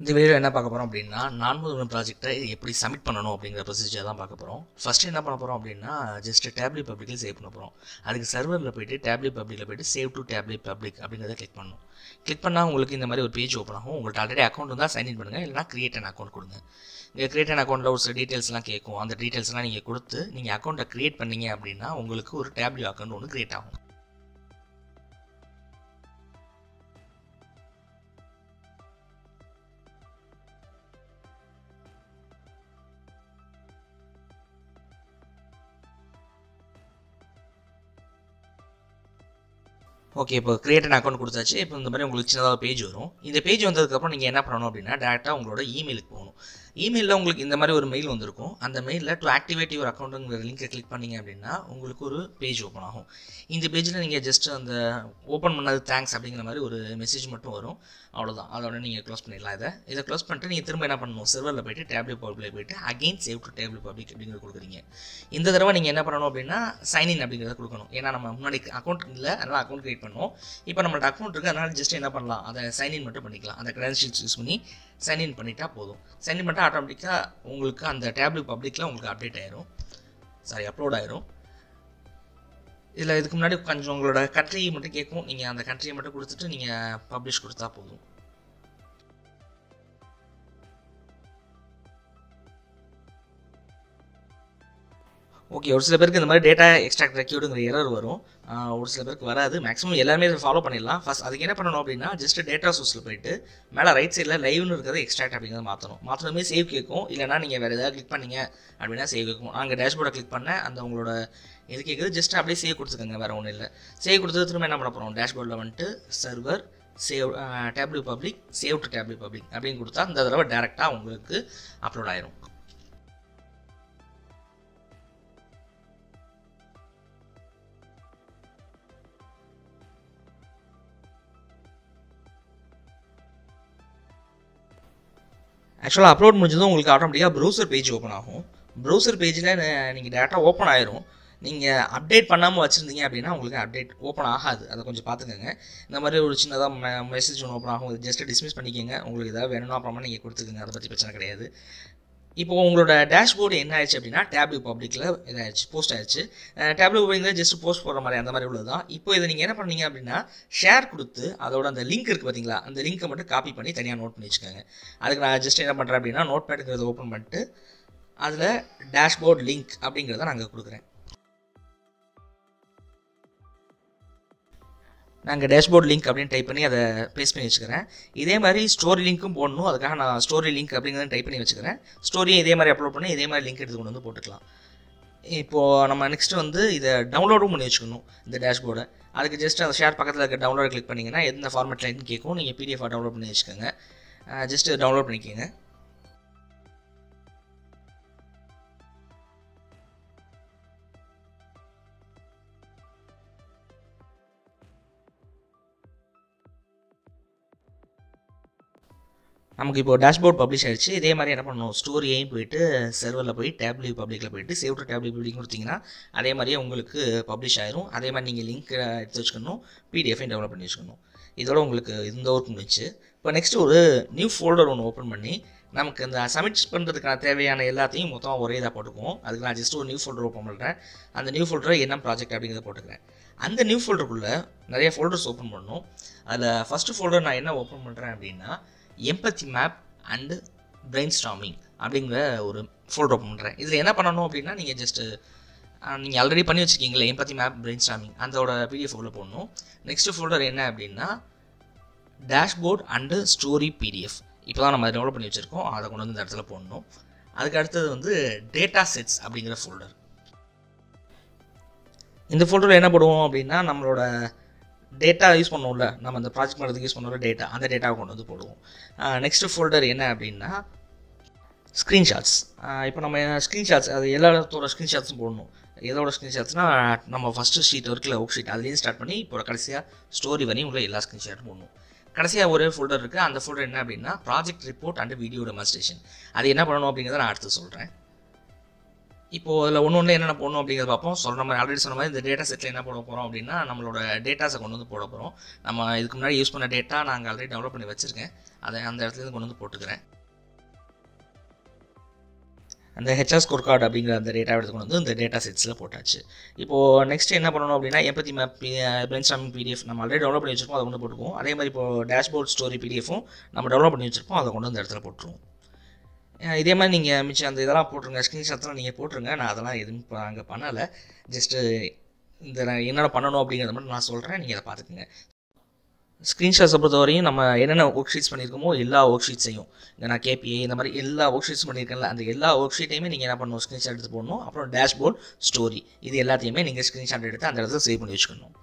இந்த வீடியோ என்ன பார்க்க போகிறோம் அப்படின்னா நான்முதல் ப்ராஜெக்ட்டை எப்படி சப்மிட் பண்ணணும் அப்படிங்கிற ப்ரொசீஜர் தான் பார்க்க போகிறோம் ஃபஸ்ட்டு என்ன பண்ண போகிறோம் அப்படின்னா ஜஸ்ட் டேப்லெட் பப்ளிக்கில் சேவ் பண்ண போகிறோம் அதுக்கு சர்வரில் போயிட்டு டேப்லெட் பப்ளிக்கில் போயிட்டு சேவ் டு டேப்லெட் பப்ளிக் அப்படிங்கிறத கிளிக் பண்ணணும் கிளிக் பண்ணால் உங்களுக்கு இந்த மாதிரி ஒரு பேஜ் ஓப்பன் ஆகும் உங்கள்கிட்ட ஆல்ரெடி அக்கௌண்ட் இருந்தால் சைன்இன் பண்ணுங்கள் இல்லைனா கிரியேட் அன் அக்கௌண்ட் கொடுங்க இங்கே கிரியேட் அன் அக்கௌண்ட்டில் ஒரு சில டீட்டெயில்ஸ்லாம் கேட்கும் அந்த டீட்டெயில்ஸ்லாம் நீங்கள் கொடுத்து நீங்கள் அக்கௌண்ட்டை கிரியேட் பண்ணீங்க அப்படின்னா உங்களுக்கு ஒரு டேப்லெட் அக்கௌண்ட் ஒன்று கிரியேட் ஆகும் ஓகே இப்போ கிரியேட் அன் அக்கௌண்ட் கொடுத்தாச்சு இப்போ இந்த மாதிரி உங்களுக்கு சின்னதாக பேஜ் வரும் இந்த பேஜ் வந்ததுக்கப்புறம் நீங்கள் என்ன பண்ணணும் அப்படின்னா டேரெக்டாக உங்களோட இமெயிலுக்கு போகணும் இமெயிலில் உங்களுக்கு இந்த மாதிரி ஒரு மெயில் வந்திருக்கும் அந்த மெயிலில் டு ஆக்டிவேட் யுவர் அக்கௌண்ட்டுங்கிற லிங்கை கிளிக் பண்ணீங்க அப்படின்னா உங்களுக்கு ஒரு பேஜ் ஓப்பன் ஆகும் இந்த பேஜில் நீங்கள் ஜஸ்ட் அந்த ஓப்பன் பண்ணது தேங்க்ஸ் அப்படிங்கிற மாதிரி ஒரு மெசேஜ் மட்டும் வரும் அவ்வளோதான் அதோட நீங்கள் க்ளோஸ் பண்ணிடலாம் இதை இதை க்ளோஸ் பண்ணிட்டு நீங்கள் திரும்ப என்ன பண்ணணும் சர்வரில் போயிட்டு டேப்லெட் பப்ளிக் போயிட்டு again save to Tableau Public அப்படிங்கிறது கொடுக்குறீங்க இந்த தடவை நீங்கள் என்ன பண்ணணும் அப்படின்னா சைன்இன் அப்படிங்கிறத கொடுக்கணும் ஏன்னா நம்ம முன்னாடி அக்கௌண்ட் இல்லை அதனால் அக்கௌண்ட் கிரியேட் பண்ணோம் இப்போ நம்மளோட அக்கௌண்ட் இருக்குது அதனால் ஜஸ்ட் என்ன பண்ணலாம் அதை சைன்இன் மட்டும் பண்ணிக்கலாம் அந்த கிரெடென்ஷியல்ஸ் யூஸ் பண்ணி சைன்இன் பண்ணிட்டா போதும் சைன்இன் பண்ணிட்டா ஆட்டோமேட்டிக்காக உங்களுக்கு அந்த டேப்லெட் பப்ளிக்கில் உங்களுக்கு அப்டேட் ஆயிரும் சாரி அப்லோட் ஆயிரும் இதில் இதுக்கு முன்னாடி கொஞ்சம் உங்களோட கண்ட்ரியை மட்டும் கேட்கும் நீங்கள் அந்த கண்ட்ரியை மட்டும் கொடுத்துட்டு நீங்கள் பப்ளிஷ் கொடுத்தா போதும் ஓகே ஒரு சில பேருக்கு இந்த மாதிரி டேட்டா எக்ஸ்ட்ராக்ட் ரெக்யூடுங்கிற எரர் வரும் ஒரு சில பேருக்கு வராது மேக்ஸிமம் எல்லாருமே இதை ஃபாலோ பண்ணிடலாம் ஃபஸ்ட் அதுக்கு என்ன பண்ணணும் அப்படின்னா ஜஸ்ட் டேட்டா சோர்ஸில் போயிட்டு மேலே ரைட் சைடில் லைவ்னு இருக்கிறத எக்ஸ்ட்ராக்ட் அப்படிங்கிறத மாற்றணும் மாற்றணுமே சேவ் கேட்கும் இல்லைனா நீங்கள் வேறு ஏதாவது கிளிக் பண்ணீங்க அப்படின்னா சேவ் கேட்கும் அங்கே டேஷ்போர்டை கிளிக் பண்ண அந்த உங்களோட இது கேட்குது ஜஸ்ட் அப்படியே சேவ் கொடுத்துக்கோங்க வேறு ஒன்றும் இல்லை சேவ் கொடுத்தது திரும்ப என்ன பண்ண போகிறோம் டேஷ்போர்டில் வந்துட்டு server save Tableau Public save to Tableau Public அப்படின்னு கொடுத்தா இந்த தடவை டேரெக்டாக உங்களுக்கு அப்லோட் ஆயிரும் ஆக்சுவலாக அப்லோட் முடிஞ்சதும் உங்களுக்கு ஆட்டோமேட்டிக்காக ப்ரௌசர் பேஜ் ஓப்பன் ஆகும் ப்ரௌசர் பேஜில் நீங்கள் டேட்டா ஓப்பன் ஆயிரும் நீங்கள் அப்டேட் பண்ணாமல் வச்சுருந்தீங்க அப்படின்னா உங்களுக்கு அப்டேட் ஓப்பன் ஆகாது அதை கொஞ்சம் பார்த்துக்கோங்க இந்த மாதிரி ஒரு சின்னதாக மெசேஜ் ஒன்று ஓப்பன் ஆகும் ஜஸ்ட் டிஸ்மிஸ் பண்ணிக்கோங்க உங்களுக்கு ஏதாவது வேணும்னா அப்புறமா நீங்கள் கொடுத்துக்கோங்க அதை பற்றி பிரச்சனை கிடையாது இப்போ உங்களோட டேஷ்போர்டு என்ன ஆயிடுச்சு அப்படின்னா டேப்லு பப்ளிக்கில் இதாகிடுச்சு போஸ்ட் ஆயிடுச்சு டேப்லு பப்ளிக்கில் ஜஸ்ட் போஸ்ட் போடுற மாதிரி அந்த மாதிரி உள்ளது தான் இப்போ இதை நீங்கள் என்ன பண்ணீங்க அப்படின்னா ஷேர் கொடுத்து அதோட அந்த லிங்க் இருக்குது பார்த்தீங்களா அந்த லிங்க்கை மட்டும் காப்பி பண்ணி தனியாக நோட் பண்ணி வச்சுக்கோங்க அதுக்கு நான் ஜஸ்ட் என்ன பண்ணுறேன் அப்படின்னா நோட் பேடுங்கிறத ஓப்பன் பண்ணிட்டு அதில் டேஷ்போர்ட் லிங்க் அப்படிங்கிறத நாங்கள் கொடுக்குறேன் நாங்கள் டேஷ்போர்ட் லிங்க் அப்படின்னு டைப் பண்ணி அதை பேஸ்ட் பண்ணி வச்சுக்கிறேன் இதே மாதிரி ஸ்டோரி லிங்க்கும் போடணும் அதுக்காக நான் ஸ்டோரி லிங்க் அப்படிங்கிறத டைப் பண்ணி வச்சுக்கிறேன் ஸ்டோரியும் இதே மாதிரி அப்லோட் பண்ணி இதே மாதிரி லிங்க் எடுத்து கொண்டு வந்து போட்டுக்கலாம் இப்போது நம்ம நெக்ஸ்ட் வந்து இதை டவுன்லோடும் பண்ணி வச்சுக்கணும் இந்த டேஷ்போர்டை அதுக்கு ஜஸ்ட் அந்த ஷேர் பக்கத்தில் இருக்க டவுன்லோட் கிளிக் பண்ணிங்கன்னா எந்த ஃபார்மேட்லேருந்து கேட்கும் நீங்கள் பிடிஎஃபாக டவுன்லோட் பண்ணி வச்சுக்கோங்க ஜஸ்ட் டவுன்லோட் பண்ணிக்கோங்க நமக்கு இப்போ டேஷ்போர்ட் பப்ளிஷ் ஆயிடுச்சு இதே மாதிரி என்ன பண்ணணும் ஸ்டோரியையும் போயிட்டு சர்வரில் போய் டேப்லெட் பப்ளிக்கில் போயிட்டு சேவ் டு டேப்லெட் பப்ளிக் கொடுத்தீங்கன்னா அதே மாதிரியே உங்களுக்கு பப்ளிஷ் ஆயிரும் அதே மாதிரி நீங்கள் லிங்க் எடுத்து வச்சுக்கணும் பிடிஎஃபையும் டெவலப் பண்ணி வச்சுக்கணும் இதோட உங்களுக்கு இந்த ஒர்க் முடிச்சு இப்போ நெக்ஸ்ட் ஒரு நியூ ஃபோல்டர் ஒன்று ஓப்பன் பண்ணி நமக்கு இந்த சப்மிட் பண்ணுறதுக்கான தேவையான எல்லாத்தையும் மொத்தம் ஒரே இதாக போட்டுக்குவோம் அதுக்கு நான் ஜஸ்ட் ஒரு நியூ ஃபோல்டர் ஓப்பன் பண்ணுறேன் அந்த நியூ ஃபோல்டரை என்ன ப்ராஜெக்ட் அப்படிங்கிறத போட்டுக்கிறேன் அந்த நியூ ஃபோல்டருக்குள்ளே நிறைய ஃபோல்டர்ஸ் ஓப்பன் பண்ணணும் அதில் ஃபஸ்ட்டு ஃபோல்டர் நான் என்ன ஓப்பன் பண்ணுறேன் அப்படின்னா empathy map and brainstorming அப்படிங்கிற ஒரு ஃபோல்டர் ஓப்பன் பண்ணுறேன் இதில் என்ன பண்ணணும் அப்படின்னா நீங்கள் ஜஸ்ட்டு நீங்கள் ஆல்ரெடி பண்ணி வச்சுருக்கீங்களே எம்பத்தி மேப் பிரெயின் ஸ்டாமிங் அதோட பிடிஎஃப் உள்ள போடணும் நெக்ஸ்ட் ஃபோல்டர் என்ன அப்படின்னா டேஷ்போர்ட் அண்டு ஸ்டோரி பிடிஎஃப் இப்போ தான் நம்ம டெவலப் பண்ணி வச்சுருக்கோம் அதை கொண்டு வந்து இந்த இடத்துல போடணும் அதுக்கு அடுத்தது வந்து டேட்டா செட்ஸ் அப்படிங்கிற ஃபோல்டர் இந்த ஃபோல்டரில் என்ன போடுவோம் அப்படின்னா நம்மளோட டேட்டா யூஸ் பண்ணுவோம்ல நம்ம அந்த ப்ராஜெக்ட் பண்ணுறதுக்கு யூஸ் பண்ணுற டேட்டா அந்த டேட்டாவை கொண்டு வந்து போடுவோம் நெக்ஸ்ட் ஃபோல்டர் என்ன அப்படின்னா ஸ்க்ரீன்ஷாட்ஸ் இப்போ நம்ம ஸ்க்ரீன்ஷாட்ஸ் அது எல்லாத்தோட ஸ்க்ரீன்ஷாட்ஸும் போடணும் எதோட ஸ்க்ரீன்ஷாட்ஸ்னால் நம்ம ஃபஸ்ட்டு ஷீட் ஒர்க்கில் ஒர்க் ஷீட் அதுலேயும் ஸ்டார்ட் பண்ணி இப்போ கடைசியாக ஸ்டோரி வரையும் உள்ள எல்லா ஸ்க்ரீன்ஷாட்டும் போடணும் கடைசியாக ஒரே ஃபோல்டர் இருக்குது அந்த ஃபோல்டர் என்ன அப்படின்னா project report and video demonstration அது என்ன பண்ணணும் அப்படிங்கிறத நான் அடுத்து சொல்கிறேன் இப்போ அதில் ஒன்று ஒன்று என்னென்ன போடணும் அப்படிங்கிறத பார்ப்போம் சொல்கிற மாதிரி ஆல்ரெடி சொன்ன மாதிரி இந்த டேட்டா செட்டில் என்ன போட போகிறோம் அப்படின்னா நம்மளோட டேட்டாஸை கொண்டு வந்து போட போகிறோம் நம்ம இதுக்கு முன்னாடி யூஸ் பண்ண டேட்டா நாங்கள் ஆல்ரெடி டெவலப் பண்ணி வச்சுருக்கேன் அதை அந்த இடத்துலேருந்து கொண்டு வந்து போட்டுக்கிறேன் அந்த ஹெச்ஆர் ஸ்கோர் கார்டு அப்படிங்கிற அந்த டேட்டா எடுத்து கொண்டு வந்து இந்த டேட்டா செட்ஸில் போட்டாச்சு இப்போது நெக்ஸ்ட் என்ன பண்ணணும் அப்படின்னா empathy map brainstorming PDF நம்ம ஆல்ரெடி டெவலப் பண்ணி வச்சிருப்போம் அதை கொண்டு போட்டுக்குவோம் அதே மாதிரி இப்போ டேஷ்போர்ட் ஸ்டோரி பிடிஎஃபும் நம்ம டெவலப் பண்ணி வச்சிருப்போம் அதை கொண்டு வந்து இந்த இடத்துல போட்டுருவோம் அஹ் இதே மாதிரி நீங்கள் மிச்சம் அந்த இதெல்லாம் போட்டுருங்க ஸ்க்ரீன்ஷாட்ஸ்லாம் நீங்கள் போட்டுருங்க நான் அதெல்லாம் எதுவும் இப்போ அங்கே பண்ணலை ஜஸ்ட்டு இந்த நான் என்னென்ன பண்ணணும் அப்படிங்கிறத மட்டும் நான் சொல்கிறேன் நீங்கள் அதை பார்த்துக்குங்க ஸ்க்ரீன்ஷாட்ஸை பொறுத்த வரையும் நம்ம என்னென்ன ஒர்க் ஷீட்ஸ் பண்ணியிருக்கோமோ எல்லா ஒர்க் ஷீட்ஸையும் இந்த நான் கேபிஐ இந்த மாதிரி எல்லா ஒர்க் ஷீட்ஸ் பண்ணியிருக்கேன்ல அந்த எல்லா ஒர்க் ஷீட்டையுமே நீங்கள் என்ன பண்ணணும் ஸ்க்ரீன்ஷாட் எடுத்து போடணும் அப்புறம் டேஷ்போர்ட் ஸ்டோரி இது எல்லாத்தையுமே நீங்கள் ஸ்க்ரீன்ஷாட் எடுத்து அந்த இடத்துல சேவ் பண்ணி வச்சுக்கணும்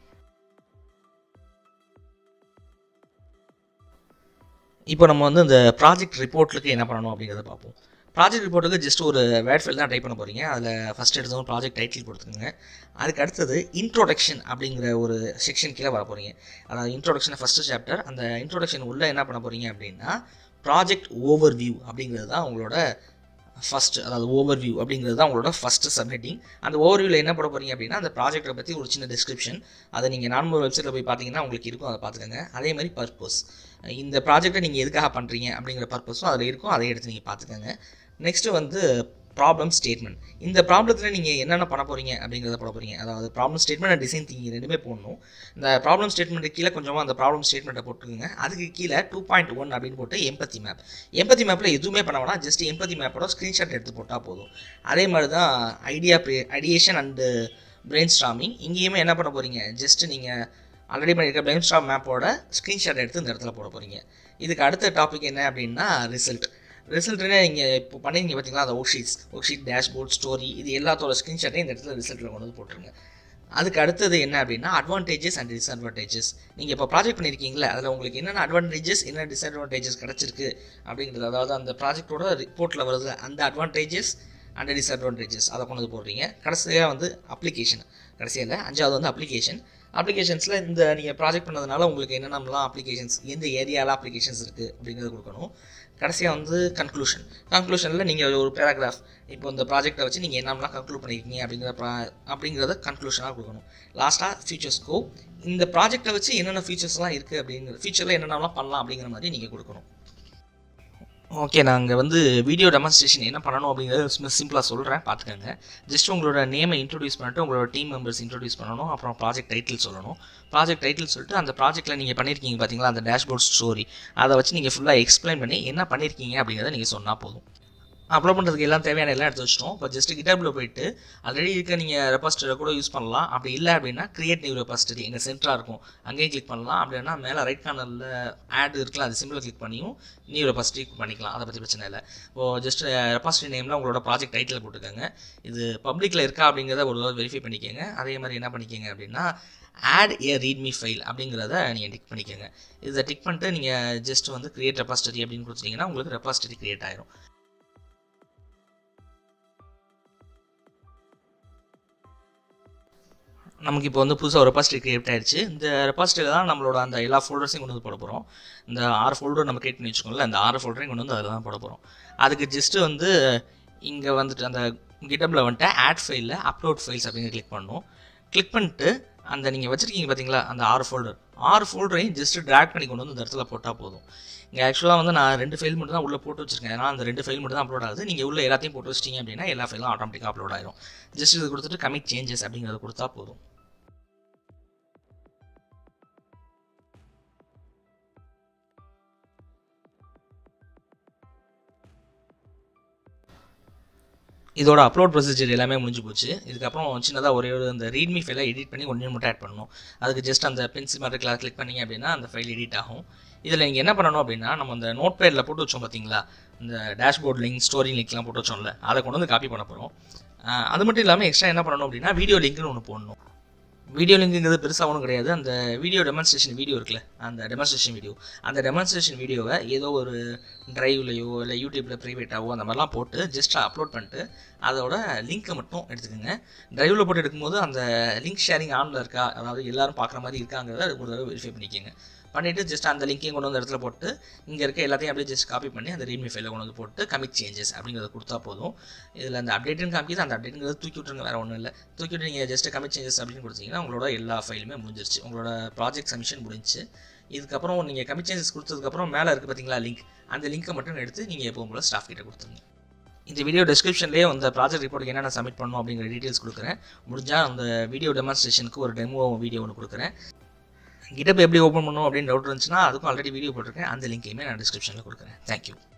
இப்போ நம்ம வந்து இந்த ப்ராஜெக்ட் ரிப்போர்ட்டுக்கு என்ன பண்ணணும் அப்படிங்கிறத பார்ப்போம் ப்ராஜெக்ட் ரிப்போர்ட்டுக்கு ஜஸ்ட் ஒரு வேர்ட் ஃபைல் தான் டைப் பண்ண போகிறீங்க அதில் ஃபஸ்ட் எடுத்தவங்க ப்ராஜெக்ட் டைட்டில் கொடுத்துருங்க அதுக்கு அடுத்தது இன்ட்ரோடக்ஷன் அப்படிங்கிற ஒரு செக்ஷன் கீழே வர போகிறீங்க அதாவது இன்ட்ரோடக்ஷன் ஃபஸ்ட்டு சாப்டர் அந்த இன்ட்ரோடக்ஷன் உள்ளே என்ன பண்ண போகிறீங்க அப்படின்னா ப்ராஜெக்ட் ஓவர் வியூ அப்படிங்கிறது தான் உங்களோட ஃபஸ்ட் அதாவது ஓவர் வியூ அப்படிங்கிறது தான் உங்களோட ஃபஸ்ட்டு சப்மிட்டிங் அந்த ஓவர் வியூவில் என்ன போட போகிறீங்க அப்படின்னா அந்த ப்ராஜெக்ட்டை பற்றி ஒரு சின்ன டிஸ்கிரிப்ஷன் அதை நீங்கள் நார்மல் வெப்சைட்டில் போய் பார்த்தீங்கன்னா உங்களுக்கு இருக்கும் அதை பார்த்துக்கோங்க அதே மாதிரி பர்பஸ் இந்த ப்ராஜெக்ட்டை நீங்கள் எதுக்காக பண்ணுறீங்க அப்படிங்கிற பர்பஸும் அதில் இருக்கும் அதை எடுத்து நீங்கள் பார்த்துக்கோங்க நெக்ஸ்ட்டு வந்து ப்ராப்ளம் ஸ்டேட்மெண்ட் இந்த ப்ராப்ளத்தில் நீங்கள் என்னென்ன பண்ண போகிறீங்க அப்படிங்கிறத போட போகிறீங்க அதாவது problem statement and design thinking ரெண்டுமே போடணும் இந்த ப்ராப்ளம் ஸ்டேட்மெண்ட்டு கீழே கொஞ்சமாக அந்த ப்ராப்ளம் ஸ்டேட்மெண்ட்டை போட்டுக்கோங்க அதுக்கு கீழே டூ பாயிண்ட் ஒன் அப்படின்னு போட்டு எம்பத்தி மேப் எம்பத்தி மேப்பில் எதுவுமே பண்ண வேணாம் ஜஸ்ட் எம்பத்தி மேப்போட ஸ்க்ரீன்ஷாட் எடுத்து போட்டால் போதும் அதே மாதிரி தான் idea ideation and brainstorming இங்கேயுமே என்ன பண்ண போகிறீங்க ஜஸ்ட் நீங்கள் ஆல்ரெடி பண்ணியிருக்க பிரெயின் ஸ்டாம் மேப்போட ஸ்க்ரீன்ஷாட் எடுத்து இந்த இடத்துல போட போகிறீங்க இதுக்கு அடுத்த டாபிக் என்ன அப்படின்னா ரிசல்ட் ரிசல்ட்னே நீங்கள் இப்போ பண்ணிருங்க பார்த்தீங்களா அந்த worksheets worksheet dashboard story இது எல்லாத்தோட ஸ்க்ரீன்ஷாட்டையும் இந்த இடத்துல ரிசல்ட்டில் கொண்டு வந்து போட்டுருங்க அதுக்கு அடுத்தது என்ன அப்படின்னா அட்வான்டேஜஸ் அண்ட் டிஸ்அட்வான்டேஜஸ் நீங்கள் இப்போ ப்ராஜெக்ட் பண்ணியிருக்கீங்களா அதில் உங்களுக்கு என்னென்ன அட்வான்டேஜஸ் என்ன டிஸ்அட்வான்டேஜஸ் கிடச்சிருக்கு அப்படிங்கிறது அதாவது அந்த ப்ராஜெக்ட்டோட ரிப்போர்ட்டில் வருது அந்த அட்வான்டேஜஸ் அண்ட் டிஸ்அட்வான்டேஜஸ் அதை கொண்டு வந்து போடுறீங்க கடைசியாக வந்து அப்ளிகேஷன் கடைசியில் அஞ்சாவது வந்து அப்ளிகேஷன் அப்ளிகேஷன்ஸில் இந்த நீங்கள் ப்ராஜெக்ட் பண்ணதுனால உங்களுக்கு என்னென்னலாம் அப்ளிகேஷன்ஸ் எந்த ஏரியாவில் அப்ளிகேஷன்ஸ் இருக்குது அப்படிங்கிறத கொடுக்கணும் கடைசியாக வந்து கன்க்ளூஷன் கன்க்ளூஷனில் நீங்கள் ஒரு பேராகிராஃப் இப்போ இந்த ப்ராஜெக்ட்டை வச்சு நீங்கள் என்னென்னலாம் கன்க்ளூட் பண்ணியிருக்கீங்க அப்படிங்கிற ப்ரா அப்படிங்கிறத கன்க்ளூஷனாக கொடுக்கணும் லாஸ்ட்டாக ஃபியூச்சர் ஸ்கோப் இந்த ப்ராஜெக்ட்டை வச்சு என்னென்ன ஃபீச்சர்ஸ்லாம் இருக்குது அப்படிங்கிற ஃபியூச்சரில் என்னென்னலாம் பண்ணலாம் அப்படிங்கிற மாதிரி நீங்கள் கொடுக்கணும் ஓகே நாங்கள் வந்து வீடியோ டெமான்ஸ்ட்ரேஷன் என்ன பண்ணணும் அப்படிங்கிறத சிம்பிளாக சொல்கிறேன் பார்த்துக்கோங்க ஜஸ்ட் உங்களோட நேமை இன்ட்ரடியூஸ் பண்ணிட்டு உங்களோட டீம் மெம்பர்ஸ் இன்ட்ரடியூஸ் பண்ணணும் அப்புறம் ப்ராஜெக்ட் டைட்டில் சொல்லணும் ப்ராஜெக்ட் டைட்டில் சொல்லிட்டு அந்த ப்ராஜெக்ட்டில் நீங்கள் பண்ணியிருக்கீங்க பார்த்தீங்களா அந்த டேஷ்போர்ட் ஸ்டோரி அதை வச்சு நீங்கள் ஃபுல்லாக எக்ஸ்பிளைன் பண்ணி என்ன பண்ணியிருக்கீங்க அப்படிங்கிறத நீங்கள் சொன்னால் போதும் அப்லோட் பண்ணுறதுக்கு எல்லாம் தேவையான எல்லாம் எடுத்து வச்சிட்டோம் இப்போ ஜஸ்ட் கிட்டாபில் போயிட்டு ஆல்ரெடி இருக்க நீங்கள் ரெபாஸ்டரை கூட யூஸ் பண்ணலாம் அப்படி இல்லை அப்படின்னா கிரியேட் நியூ ரெபாஸ்டரி எங்கள் சென்டராக இருக்கும் அங்கேயும் கிளிக் பண்ணலாம் அப்படின்னா மேலே ரைட் கார்னரில் ஆட் இருக்குல்ல அது சிம்பிளை கிளிக் பண்ணியும் நியூ ரெபாஸ்டரி பண்ணிக்கலாம் அதை பற்றி பிரச்சனை இல்லை இப்போது ஜஸ்ட் ரெபாஸ்டரி நேமில் உங்களோட ப்ராஜெக்ட் டைட்டில் போட்டுக்கோங்க இது பப்ளிக்கில் இருக்கா அப்படிங்கிறத ஒரு தடவை வெரிஃபை பண்ணிக்கோங்க அதே மாதிரி என்ன பண்ணிக்கோங்க அப்படின்னா ஆட் ஏ ரீட்மி ஃபைல் அப்படிங்கிறத நீங்கள் டிக் பண்ணிக்கோங்க இதை டிக் பண்ணிட்டு நீங்கள் ஜஸ்ட் வந்து கிரியேட் ரெபாஸ்டரி அப்படின்னு கொடுத்துட்டீங்கன்னா உங்களுக்கு ரெபாஸ்டரி கிரியேட் ஆயிரும் நமக்கு இப்போ வந்து புதுசாக ஒரு ரெபாசிட்டரி கிரியேட் ஆயிடுச்சு இந்த ரெபாசிட்டரியில் தான் நம்மளோட அந்த எல்லா ஃபோல்டர்ஸையும் கொண்டு வந்து போட போகிறோம் இந்த ஆறு ஃபோல்டர் நம்ம கிரியேட் பண்ணி வச்சுக்கோங்கள அந்த ஆறு ஃபோல்டரையும் கொண்டு வந்து அதில் தான் போட போகிறோம் அதுக்கு ஜஸ்ட்டு வந்து இங்கே வந்துட்டு அந்த கிட்டப்பில் வந்துட்டு ஆட் ஃபைலில் அப்லோட் ஃபைல்ஸ் அப்படிங்கிற கிளிக் பண்ணணும் கிளிக் பண்ணிட்டு அந்த நீங்கள் வச்சுருக்கீங்க பார்த்தீங்களா அந்த ஆறு ஃபோல்டர் ஆறு ஃபோல்டரையும் ஜஸ்ட்டு ட்ராக் பண்ணி கொண்டு வந்து இந்த இடத்துல போட்டால் போதும் இங்கே ஆக்சுவலாக வந்து நான் ரெண்டு ஃபைல் மட்டும் தான் உள்ளே போட்டு வச்சிருக்கேன் ஏன்னா அந்த ரெண்டு ஃபைல் மட்டும் தான் அப்லோட் ஆகுது நீங்கள் உள்ள எல்லாத்தையும் போட்டு வச்சிட்டீங்க அப்படின்னா எல்லா ஃபைலும் ஆட்டோமேட்டிக்காக அப்லோட் ஆயிரும் ஜஸ்ட் இது கொடுத்துட்டு கமிட் சேஞ்சஸ் அப்படிங்கிறத கொடுத்தா போதும் இதோட அப்லோட் ப்ரொசீஜர் எல்லாமே முடிஞ்சு போச்சு இதுக்கப்புறம் சின்னதாக ஒரே ஒரு அந்த ரீட்மி ஃபைலை எடிட் பண்ணி ஒன்று மட்டும் ஆட் பண்ணணும் அதுக்கு ஜஸ்ட் அந்த பென்சில் மாதிரி கிளாஸ் கிளிக் பண்ணிங்க அப்படின்னா அந்த ஃபைல் எடிட் ஆகும் இதில் நீங்கள் என்ன பண்ணணும் அப்படின்னா நம்ம அந்த நோட் பேடில் போட்டு வச்சோம் பார்த்தீங்களா இந்த டேஷ்போர்ட் லிங்க் ஸ்டோரி லிங்க்லாம் போட்டு வச்சோம்ல அதை கொண்டு வந்து காப்பி பண்ண போகிறோம் அது மட்டும் இல்லாமல் எக்ஸ்ட்ரா என்ன பண்ணணும் அப்படின்னா வீடியோ லிங்க்னு ஒன்று போடணும் வீடியோ லிங்க்குங்கிறது பெருசாக ஒன்றும் கிடையாது அந்த வீடியோ டெமான்ஸ்ட்ரேஷன் வீடியோ இருக்குல்ல அந்த டெமான்ஸ்ட்ரேஷன் வீடியோ அந்த டெமான்ஸ்ட்ரேஷன் வீடியோவை ஏதோ ஒரு ட்ரைவ்லையோ இல்லை யூடியூப்பில் ப்ரைவேட்டாவோ அந்த மாதிரிலாம் போட்டு ஜஸ்ட் அப்லோட் பண்ணிட்டு அதோட லிங்க்கை மட்டும் எடுத்துக்கோங்க ட்ரைவில் போட்டு எடுக்கும்போது அந்த லிங்க் ஷேரிங் ஆனில் இருக்கா அதாவது எல்லாரும் பார்க்குற மாதிரி இருக்காங்கிறத அது ஒரு தடவை வெரிஃபை பண்ணிக்கோங்க பண்ணிவிட்டு ஜஸ்ட் அந்த லிங்க்கையும் கொண்டு வந்து இடத்துல போட்டு இங்கே இருக்க எல்லாத்தையும் அப்படியே ஜஸ்ட் காப்பி பண்ணி அந்த ரீட்மி ஃபைலில் கொண்டு வந்து போட்டு கமிட் சேஞ்சஸ் அப்படிங்கிறத கொடுத்தா போதும் இதில் அந்த அப்டேட்டுன்னு காமிக்குது அந்த அப்டேட்டுங்கிறது தூக்கி விட்டுருங்க வேறு ஒன்றும் இல்லை தூக்கி விட்டு நீங்கள் ஜஸ்ட் கமிட் சேஞ்சஸ் அப்படின்னு கொடுத்தீங்கன்னா உங்களோட எல்லா ஃபைலுமே முடிஞ்சிருச்சு உங்களோட ப்ராஜெக்ட் சப்மிஷன் முடிஞ்சு இதுக்கப்புறம் நீங்கள் கமிட் சேஞ்சஸ் கொடுத்ததுக்கப்புறம் மேலே இருக்குது பார்த்தீங்களா லிங்க் அந்த லிங்க்கை மட்டும் எடுத்து நீங்கள் எப்போ போல் ஸ்டாஃப் கிட்ட கொடுத்துருங்க இந்த வீடியோ டிஸ்கிரிப்ஷன்லேயே அந்த ப்ராஜெக்ட் ரிப்போர்ட்டுக்கு என்னென்ன சப்மிட் பண்ணணும் அப்படிங்கிற டீட்டெயில்ஸ் கொடுக்குறேன் முடிஞ்சால் அந்த வீடியோ டெமான்ஸ்ட்ரேஷனுக்கு ஒரு டெமோ வீடியோ ஒன்று கொடுக்குறேன் கிட்டப் எப்படி ஓப்பன் பண்ணணும் அப்படின்னு டவுட் இருந்துச்சுன்னா அதுக்கும் ஆல்ரெடி வீடியோ போட்டிருக்கேன் அந்த லிங்க்கையுமே நான் டிஸ்கிரிப்ஷனில் கொடுக்குறேன் தேங்க்யூ